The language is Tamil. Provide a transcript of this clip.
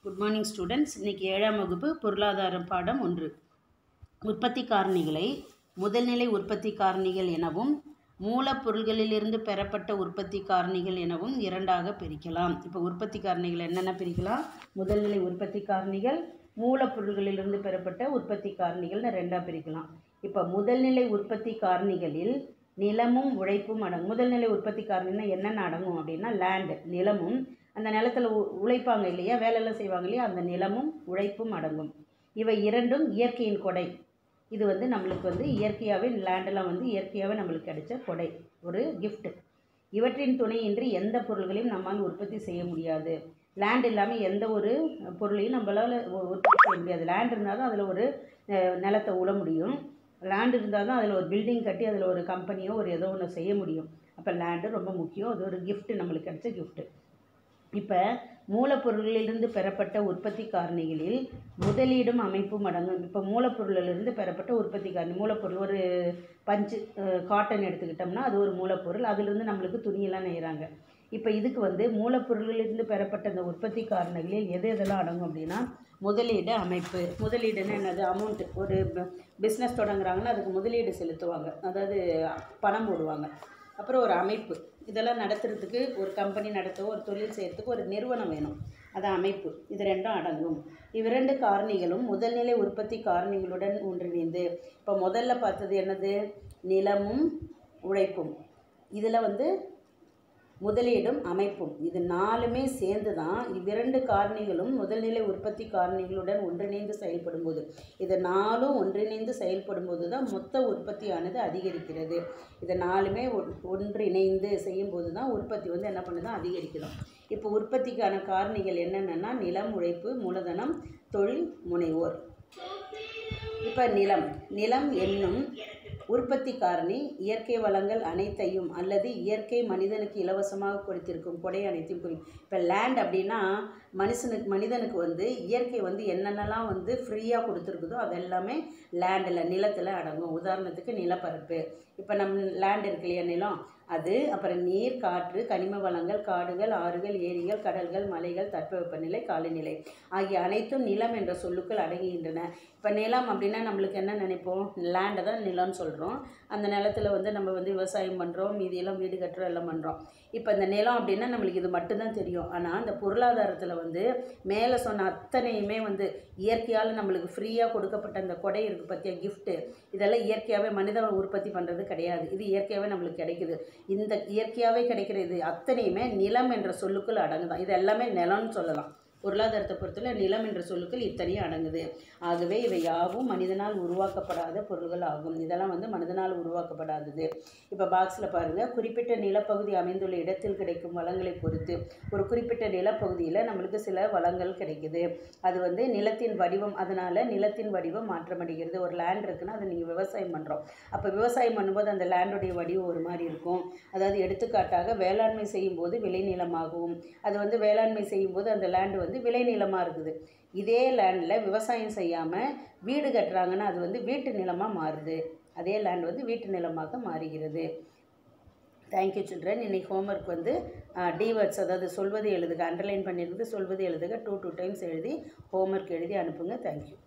குட் மார்னிங் ஸ்டூடெண்ட்ஸ் இன்றைக்கி ஏழாம் வகுப்பு பொருளாதாரம் பாடம் ஒன்று உற்பத்தி காரணிகளை முதல்நிலை உற்பத்தி காரணிகள் எனவும் மூலப்பொருள்களிலிருந்து பெறப்பட்ட உற்பத்தி காரணிகள் எனவும் இரண்டாக பிரிக்கலாம் இப்போ உற்பத்தி காரணிகள் என்னென்ன பிரிக்கலாம் முதல்நிலை உற்பத்தி காரணிகள் மூலப்பொருள்களிலிருந்து பெறப்பட்ட உற்பத்தி காரணிகள்னு ரெண்டாக பிரிக்கலாம் இப்போ முதல்நிலை உற்பத்தி காரணிகளில் நிலமும் உழைப்பும் அடங்கும் முதல்நிலை உற்பத்தி காரணின்னா என்னென்ன அடங்கும் அப்படின்னா லேண்டு நிலமும் அந்த நிலத்தில் உ உழைப்பாங்க இல்லையா வேலையெல்லாம் செய்வாங்க இல்லையா அந்த நிலமும் உழைப்பும் அடங்கும் இவை இரண்டும் இயற்கையின் கொடை இது வந்து நம்மளுக்கு வந்து இயற்கையாகவே லேண்டெல்லாம் வந்து இயற்கையாகவே நம்மளுக்கு கிடைச்ச கொடை ஒரு gift இவற்றின் துணையின்றி எந்த பொருள்களையும் நம்மால் உற்பத்தி செய்ய முடியாது லேண்ட் இல்லாமல் எந்த ஒரு பொருளையும் நம்மளால் உ- உற்பத்தி செய்ய முடியாது லேண்ட் இருந்தால் தான் அதில் ஒரு அஹ், நிலத்தை உழ முடியும் லேண்ட் இருந்தால் தான் அதில் ஒரு பில்டிங் கட்டி அதில் ஒரு கம்பெனியோ ஒரு ஏதோ ஒன்று செய்ய முடியும் அப்போ லேண்டு ரொம்ப முக்கியம் அது ஒரு gift நம்மளுக்கு கிடைச்ச gift இப்போ மூலப்பொருளிலிருந்து பெறப்பட்ட உற்பத்தி காரணிகளில் முதலீடும் அமைப்பும் அடங்கும் இப்போ மூலப்பொருளிலிருந்து பெறப்பட்ட உற்பத்தி காரணி மூலப்பொருள் ஒரு பஞ்சு காட்டன் எடுத்துக்கிட்டோம்னா அது ஒரு மூலப்பொருள் அதிலிருந்து நம்மளுக்கு துணியெல்லாம் நெய்கிறாங்க இப்போ இதுக்கு வந்து மூலப்பொருளிலிருந்து பெறப்பட்ட இந்த உற்பத்தி காரணிகளில் எது எதெல்லாம் அடங்கும் அப்படின்னா முதலீடு அமைப்பு முதலீடுன்னா என்னது அமௌண்ட் ஒரு பிஸ்னஸ் தொடங்குறாங்கன்னா அதுக்கு முதலீடு செலுத்துவாங்க அதாவது பணம் போடுவாங்க அப்புறம் ஒரு அமைப்பு இதெல்லாம் நடத்துறதுக்கு ஒரு கம்பெனி நடத்தவோ ஒரு தொழில் செய்கிறதுக்கு ஒரு நிறுவனம் வேணும் அது அமைப்பு இது ரெண்டும் அடங்கும் இவ்விரண்டு காரணிகளும் முதல்நிலை உற்பத்தி காரணிகளுடன் ஒன்றிணைந்து இப்போ முதல்ல பார்த்தது என்னது நிலமும் உழைப்பும் இதில் வந்து முதலீடும் அமைப்பும் இது நாலுமே சேர்ந்து தான் இவ்விரண்டு காரணிகளும் முதல்நிலை உற்பத்தி காரணிகளுடன் ஒன்றிணைந்து செயல்படும்போது இது நாலும் ஒன்றிணைந்து செயல்படும்போது தான் மொத்த உற்பத்தியானது அதிகரிக்கிறது இது நாலுமே ஒன்- ஒன்றிணைந்து செய்யும்போது தான் உற்பத்தி வந்து என்ன பண்ணுது அதிகரிக்குதும் இப்போ உற்பத்திக்கான காரணிகள் என்னென்னா நிலம் உழைப்பு மூலதனம் தொழில் முனைவோர் இப்போ நிலம் நிலம் என்னும் உற்பத்தி காரணி இயற்கை வளங்கள் அனைத்தையும் அல்லது இயற்கை மனிதனுக்கு இலவசமாக கொடுத்திருக்கும் கொடை அனைத்தையும் குறிக்கும் இப்போ லேண்ட் அப்படின்னா மனுஷனுக்கு மனிதனுக்கு வந்து இயற்கை வந்து என்னென்னலாம் வந்து ஃப்ரீயாக கொடுத்துருக்குதோ அது எல்லாமே லேண்டில் நிலத்தில் அடங்கும் உதாரணத்துக்கு நிலப்பரப்பு இப்போ நம் லேண்ட் இருக்கு இல்லையா நிலம் அது அப்புறம் நீர் காற்று கனிம வளங்கள் காடுகள் ஆறுகள் ஏரிகள் கடல்கள் மலைகள் தட்பவெப்பநிலை காலநிலை ஆகிய அனைத்தும் நிலம் என்ற சொல்லுக்குள் அடங்குகின்றன இப்போ நிலம் அப்படின்னா நம்மளுக்கு என்ன நினைப்போம் லேண்டை தான் நிலம்னு சொல்கிறோம் அந்த நிலத்துல வந்து நம்ம வந்து விவசாயம் பண்ணுறோம் மீதியெல்லாம் வீடு கட்டுறோம் எல்லாம் பண்ணுறோம் இப்போ இந்த நிலம் அப்படின்னா நம்மளுக்கு இது மட்டும்தான் தெரியும் ஆனால் இந்த பொருளாதாரத்தில் வந்து மேலே சொன்ன அத்தனையுமே வந்து இயற்கையால் நம்மளுக்கு ஃப்ரீயாக கொடுக்கப்பட்ட அந்த கொடை இருக்குது பார்த்தியா gift இதெல்லாம் இயற்கையாகவே மனிதன் உற்பத்தி பண்ணுறது கிடையாது இது இயற்கையாகவே நம்மளுக்கு கிடைக்குது இந்த இயற்கையாகவே கிடைக்கிற இது அத்தனையுமே நிலம் என்ற சொல்லுக்குள் அடங்குதான் இது எல்லாமே நிலம்னு சொல்லலாம் பொருளாதாரத்தை பொறுத்தவரை நிலம் என்ற சொல்லுக்குள் இத்தனையும் அடங்குது ஆகவே இவை யாவும் மனிதனால் உருவாக்கப்படாத பொருள்கள் ஆகும் இதெல்லாம் வந்து மனிதனால் உருவாக்கப்படாதது இப்போ பாக்ஸில் பாருங்கள் குறிப்பிட்ட நிலப்பகுதி அமைந்துள்ள இடத்தில் கிடைக்கும் வளங்களை பொறுத்து ஒரு குறிப்பிட்ட நிலப்பகுதியில் நம்மளுக்கு சில வளங்கள் கிடைக்குது அது வந்து நிலத்தின் வடிவம் அதனால் நிலத்தின் வடிவம் மாற்றமடைகிறது ஒரு லேண்ட் இருக்குன்னா அதை நீங்கள் விவசாயம் பண்ணுறோம் அப்போ விவசாயம் பண்ணும்போது அந்த லேண்டுடைய வடிவம் ஒரு மாதிரி இருக்கும் அதாவது எடுத்துக்காட்டாக வேளாண்மை செய்யும்போது விளைநிலமாகவும் அது வந்து வேளாண்மை செய்யும்போது அந்த லேண்டு வந்து விளைநிலமாக இருக்குது இதே லேண்டில் விவசாயம் செய்யாமல் வீடு கட்டுறாங்கன்னா அது வந்து வீட்டு நிலமாக மாறுது அதே லேண்ட் வந்து வீட்டு நிலமாக மாறுகிறது தேங்க்யூ சில்ட்ரன் இன்னைக்கு ஹோம்ஒர்க் வந்து டிவேர்ட்ஸ் அதாவது சொல்வது எழுதுக அண்டர்லைன் பண்ணியிருந்து சொல்வது எழுதுக டூ டூ டைம்ஸ் எழுதி ஹோம்ஒர்க் எழுதி அனுப்புங்க தேங்க்யூ